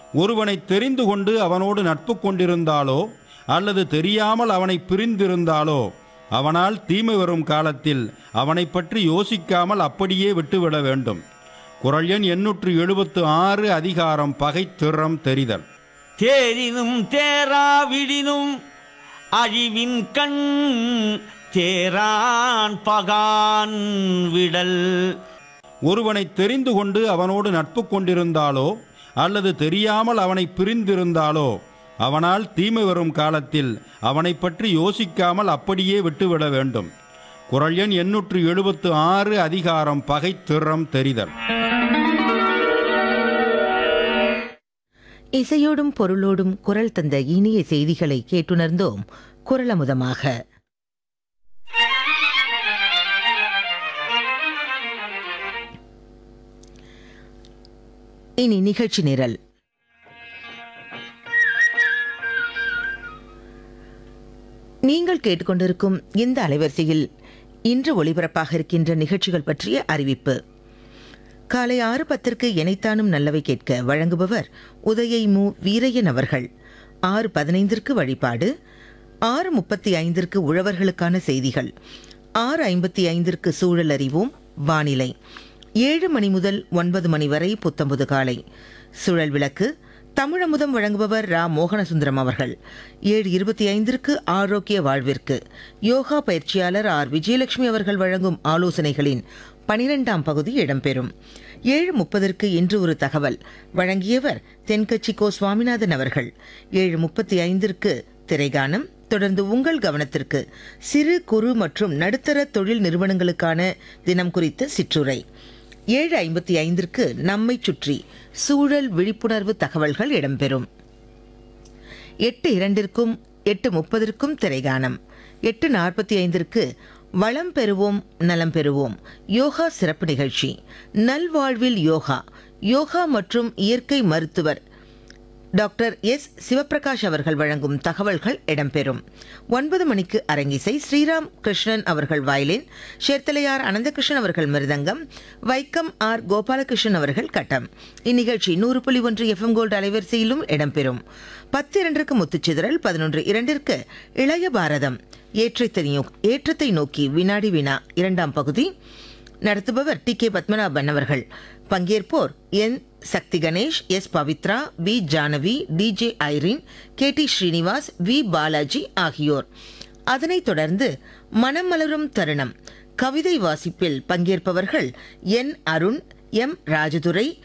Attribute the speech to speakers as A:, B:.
A: ஒருவனை தெரிந்து கொண்டு அவனோடு நட்பு கொண்டிருந்தாலோ அல்லது தெரியாமல் அவனை பிரிந்திருந்தாலோ அவனால் தீமை வரும் காலத்தில் அவனை பற்றி யோசிக்காமல் அப்படியே விட்டுவிட வேண்டும் குரல் எண் எண்ணூற்று எழுபத்து ஆறு அதிகாரம் பகை திறம் தெரிதல்
B: தேரினும் தேராவிடினும் அழிவின் கண் தேரான் பகான் விடல்
A: ஒருவனை தெரிந்து கொண்டு அவனோடு நட்பு கொண்டிருந்தாலோ அல்லது தெரியாமல் அவனை பிரிந்திருந்தாலோ அவனால் தீமை வரும் காலத்தில் அவனை பற்றி யோசிக்காமல் அப்படியே விட்டுவிட வேண்டும் குரல் எண் எண்ணூற்று எழுபத்து ஆறு அதிகாரம் பகை திறம் தெரிதல்
C: இசையோடும் பொருளோடும் குரல் தந்த இனிய செய்திகளை கேட்டுணர்ந்தோம் குரலமுதமாக இனி நிகழ்ச்சி நிரல் நீங்கள் கேட்டுக்கொண்டிருக்கும் இந்த அலைவரிசையில் இன்று ஒளிபரப்பாக இருக்கின்ற நிகழ்ச்சிகள் பற்றிய அறிவிப்பு காலை ஆறு பத்திற்கு இணைத்தானும் நல்லவை கேட்க வழங்குபவர் உதயை மு வீரையன் அவர்கள் ஆறு பதினைந்திற்கு வழிபாடு ஆறு முப்பத்தி ஐந்திற்கு உழவர்களுக்கான செய்திகள் ஆறு ஐம்பத்தி ஐந்திற்கு சூழல் அறிவோம் வானிலை ஏழு மணி முதல் ஒன்பது மணி வரை புத்தம்புது காலை சுழல் விளக்கு தமிழமுதம் வழங்குபவர் ரா மோகனசுந்தரம் அவர்கள் ஏழு இருபத்தி ஐந்திற்கு ஆரோக்கிய வாழ்விற்கு யோகா பயிற்சியாளர் ஆர் விஜயலட்சுமி அவர்கள் வழங்கும் ஆலோசனைகளின் பனிரெண்டாம் பகுதி இடம்பெறும் ஏழு முப்பதற்கு இன்று ஒரு தகவல் வழங்கியவர் தென்கட்சி கோ சுவாமிநாதன் அவர்கள் ஏழு முப்பத்தி ஐந்திற்கு திரைகானம் தொடர்ந்து உங்கள் கவனத்திற்கு சிறு குறு மற்றும் நடுத்தர தொழில் நிறுவனங்களுக்கான தினம் குறித்த சிற்றுரை ஏழு ஐம்பத்தி ஐந்திற்கு நம்மை சுற்றி சூழல் விழிப்புணர்வு தகவல்கள் இடம்பெறும் எட்டு இரண்டிற்கும் எட்டு முப்பதற்கும் திரைகானம் எட்டு நாற்பத்தி ஐந்திற்கு வளம் பெறுவோம் நலம் பெறுவோம் யோகா சிறப்பு நிகழ்ச்சி நல்வாழ்வில் யோகா யோகா மற்றும் இயற்கை மருத்துவர் டாக்டர் எஸ் சிவபிரகாஷ் அவர்கள் வழங்கும் தகவல்கள் இடம்பெறும் ஒன்பது மணிக்கு அரங்கிசை ஸ்ரீராம் கிருஷ்ணன் அவர்கள் வயலின் ஷேர்த்தலையார் அனந்தகிருஷ்ணன் அவர்கள் மிருதங்கம் வைக்கம் ஆர் கோபாலகிருஷ்ணன் அவர்கள் கட்டம் இந்நிகழ்ச்சி நூறு புள்ளி ஒன்று எஃப்எம் கோல்டு அலைவரிசையிலும் இடம்பெறும் பத்து இரண்டிற்கு முத்துச்சிதறல் பதினொன்று இரண்டிற்கு இளைய பாரதம் ஏற்றத்தை நோ- ஏற்றத்தை நோக்கி வினாடி வினா இரண்டாம் பகுதி நடத்துபவர் டி கே பத்மநாபன் அவர்கள் பங்கேற்போர் N Sakthi Ganesh S Pavithra P Janavi DJ Irene K T Srinivas V Balaji ஆகியோர் அதனைத் தொடர்ந்து மனம் மலரும் தருணம் கவிதை வாசிப்பில் பங்கேற்பவர்கள் என் அருண் எம் ராஜதுரை